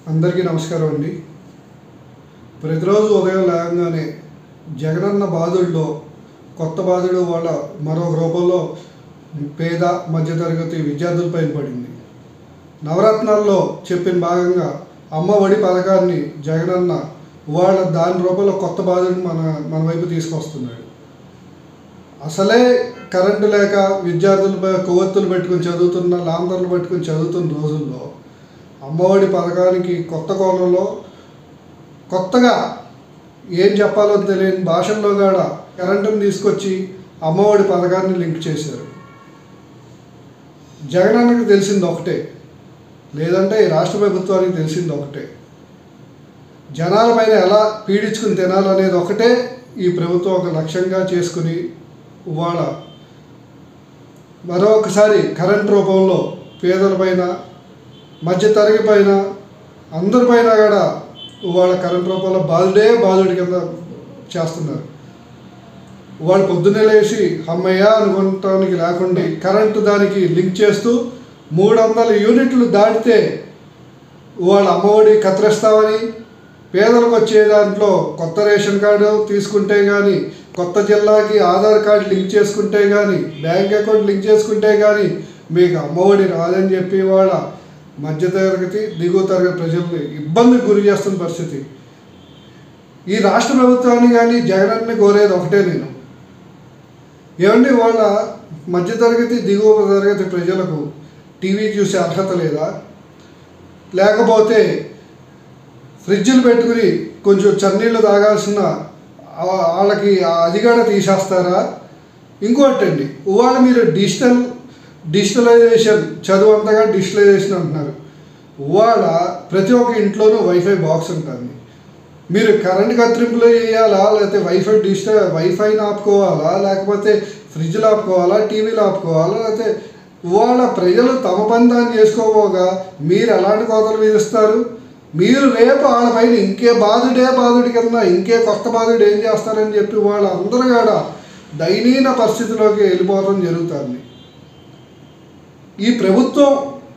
అందరికీ నమస్కారం అండి ప్రతిరోజు ఉదయం లేవగానే జగనన్న బాధుల్లో కొత్త బాధుడు వాళ్ళ మరొక రూపంలో పేద మధ్యతరగతి విద్యార్థులపైన పడింది నవరత్నాల్లో చెప్పిన భాగంగా అమ్మ ఒడి పథకాన్ని జగనన్న వాళ్ళ దాని రూపంలో కొత్త బాధుడిని మన మన వైపు తీసుకొస్తున్నాడు అసలే కరెంటు లేక విద్యార్థులపై కొవ్వొత్తులు పెట్టుకుని చదువుతున్న లాంతర్లు పెట్టుకుని చదువుతున్న రోజుల్లో అమ్మఒడి పథకానికి కొత్త కోణంలో కొత్తగా ఏం చెప్పాలో తెలియని భాషల్లో కూడా కరెంటుని తీసుకొచ్చి అమ్మఒడి పథకాన్ని లింక్ చేశారు జగనన్నకి తెలిసింది ఒకటే లేదంటే ఈ రాష్ట్ర ప్రభుత్వానికి తెలిసింది ఒకటే జనాల పైన ఎలా పీడించుకుని తినాలనేది ఒకటే ఈ ప్రభుత్వం ఒక లక్ష్యంగా చేసుకుని ఇవాళ మరొకసారి కరెంట్ రూపంలో పేదలపైన మధ్యతరగతి పైన అందరిపైన కూడా ఇవాళ కరెంట్ రూపంలో బాధుడే బాధుడి కింద చేస్తున్నారు వాళ్ళు పొద్దున్నే లేచి అమ్మయ్య అనుకుంటానికి లేకుండా కరెంటు దానికి లింక్ చేస్తూ మూడు వందల యూనిట్లు దాటితే వాళ్ళ అమ్మఒడి కత్తిరిస్తామని పేదలకు వచ్చే దాంట్లో కొత్త రేషన్ కార్డు తీసుకుంటే కానీ కొత్త జిల్లాకి ఆధార్ కార్డు లింక్ చేసుకుంటే కానీ బ్యాంక్ అకౌంట్ లింక్ చేసుకుంటే కానీ మీకు అమ్మఒడి రాదని చెప్పి వాళ్ళ మధ్యతరగతి దిగువ తరగతి ప్రజల్ని ఇబ్బందికి గురి చేస్తున్న పరిస్థితి ఈ రాష్ట్ర ప్రభుత్వాన్ని కానీ జగనన్ని కోరేది ఒకటే నేను ఏమండి వాళ్ళ మధ్యతరగతి దిగువ తరగతి ప్రజలకు టీవీ చూసే అర్హత లేదా లేకపోతే ఫ్రిడ్జ్లు పెట్టుకుని కొంచెం చన్నీళ్ళు తాగాల్సిన ఆ- వాళ్ళకి అది కూడా తీసేస్తారా ఇంకోటండి ఇవాళ మీరు డిజిటల్ డిజిటలైజేషన్ చదువు అంతగా డిజిటలైజేషన్ అంటున్నారు ఇవాళ ప్రతి ఒక్క ఇంట్లోనూ వైఫై బాక్స్ ఉంటుంది మీరు కరెంట్ కత్తిరింపులు చేయాలా లేకపోతే వైఫై డిజిటల్ వైఫైని ఆపుకోవాలా లేకపోతే ఫ్రిడ్జ్లు ఆపుకోవాలా టీవీలు ఆపుకోవాలా లేకపోతే ఇవాళ ప్రజలు తమ పని దాన్ని చేసుకోపోగా మీరు ఎలాంటి కోతలు విధిస్తారు మీరు రేపు వాళ్ళపైన ఇంకే బాధుడే బాధుడి కింద ఇంకే కొత్త బాధుడు ఏం చేస్తారని చెప్పి వాళ్ళ అందరూ కూడా దయనీయ పరిస్థితిలోకి వెళ్ళిపోవడం జరుగుతుంది ఈ ప్రభుత్వం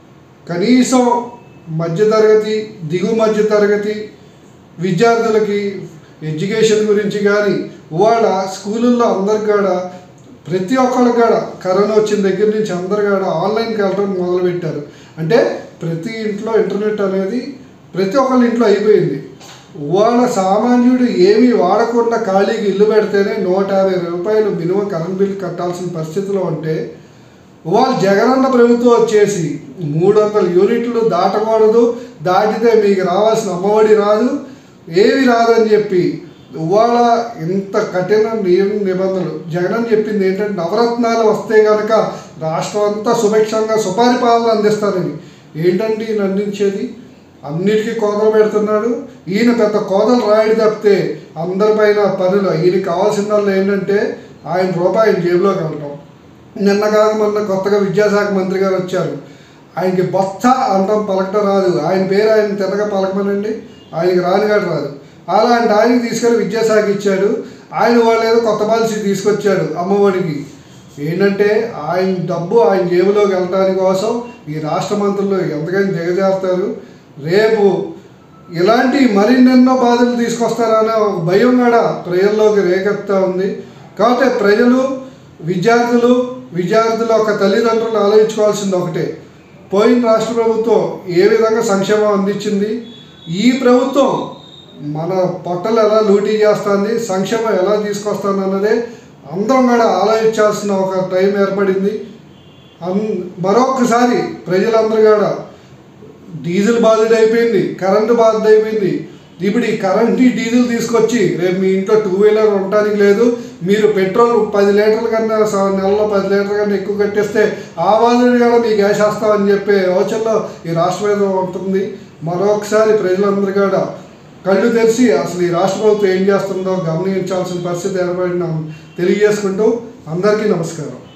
కనీసం మధ్యతరగతి దిగువ మధ్యతరగతి విద్యార్థులకి ఎడ్యుకేషన్ గురించి కానీ వాళ్ళ స్కూళ్ళల్లో అందరికి కూడా ప్రతి ఒక్కరికి కూడా కరోనా వచ్చిన దగ్గర నుంచి అందరు కూడా ఆన్లైన్కి వెళ్ళడం మొదలుపెట్టారు అంటే ప్రతి ఇంట్లో ఇంటర్నెట్ అనేది ప్రతి ఒక్కళ్ళ ఇంట్లో అయిపోయింది వాళ్ళ సామాన్యుడు ఏమీ వాడకుండా ఖాళీకి ఇల్లు పెడితేనే నూట యాభై రూపాయలు మినిమం కరెంట్ బిల్ కట్టాల్సిన పరిస్థితిలో ఉంటే వాళ్ళు జగనన్న ప్రభుత్వం వచ్చేసి మూడు వందల యూనిట్లు దాటకూడదు దాటితే మీకు రావాల్సిన అమ్మఒడి రాదు ఏవి రాదని చెప్పి ఇవాళ ఇంత కఠిన నియమ నిబంధనలు జగన్ చెప్పింది ఏంటంటే నవరత్నాలు వస్తే కనుక రాష్ట్రం అంతా సుభిక్షంగా సుపరిపాలన అందిస్తారని ఏంటంటే ఈయన అందించేది అన్నిటికీ కోతలు పెడుతున్నాడు ఈయన పెద్ద కోతలు రాయడు తప్పితే అందరిపైన పనులు ఈయనకి కావాల్సిన వాళ్ళు ఏంటంటే ఆయన రూపాయి ఆయన జేబులోకి వెళ్ళటం నిన్న కాక మొన్న కొత్తగా విద్యాశాఖ మంత్రి గారు వచ్చారు ఆయనకి బొత్త అంతం పలకటం రాదు ఆయన పేరు ఆయన తిన్నగా పలకమనండి ఆయనకి రానిగాడు రాదు అలాంటి ఆయనకి తీసుకెళ్ళి విద్యాశాఖ ఇచ్చాడు ఆయన వాళ్ళు ఏదో కొత్త పాలసీ తీసుకొచ్చాడు అమ్మఒడికి ఏంటంటే ఆయన డబ్బు ఆయన జేబులోకి వెళ్ళడానికి కోసం ఈ రాష్ట్ర మంత్రులు ఎంతకైనా దిగజారుతారు రేపు ఇలాంటి మరిన్నెన్నో బాధలు తీసుకొస్తారనే ఒక భయం కూడా ప్రజల్లోకి రేకెత్తా ఉంది కాబట్టి ప్రజలు విద్యార్థులు విద్యార్థుల ఒక తల్లిదండ్రులు ఆలోచించుకోవాల్సింది ఒకటే పోయిన రాష్ట్ర ప్రభుత్వం ఏ విధంగా సంక్షేమం అందించింది ఈ ప్రభుత్వం మన పొట్టలు ఎలా లూటీ చేస్తుంది సంక్షేమం ఎలా తీసుకొస్తుంది అన్నదే అందరం కూడా ఆలోచించాల్సిన ఒక టైం ఏర్పడింది అన్ మరొకసారి ప్రజలందరూ కూడా డీజిల్ బాధ్యత అయిపోయింది కరెంటు బాధ్యత అయిపోయింది ఇప్పుడు ఈ కరెంట్ ఈ డీజిల్ తీసుకొచ్చి రేపు మీ ఇంట్లో టూ వీలర్ ఉండటానికి లేదు మీరు పెట్రోల్ పది లీటర్ల కన్నా స- నెలలో పది లీటర్ల కన్నా ఎక్కువ కట్టేస్తే ఆ బాధ్యత కూడా మీకు వేసేస్తామని చెప్పే యోచనలో ఈ రాష్ట్ర మీద ఉంటుంది మరొకసారి ప్రజలందరూ కూడా కళ్ళు తెరిచి అసలు ఈ రాష్ట్ర ప్రభుత్వం ఏం చేస్తుందో గమనించాల్సిన పరిస్థితి ఏర్పడిన తెలియజేసుకుంటూ అందరికీ నమస్కారం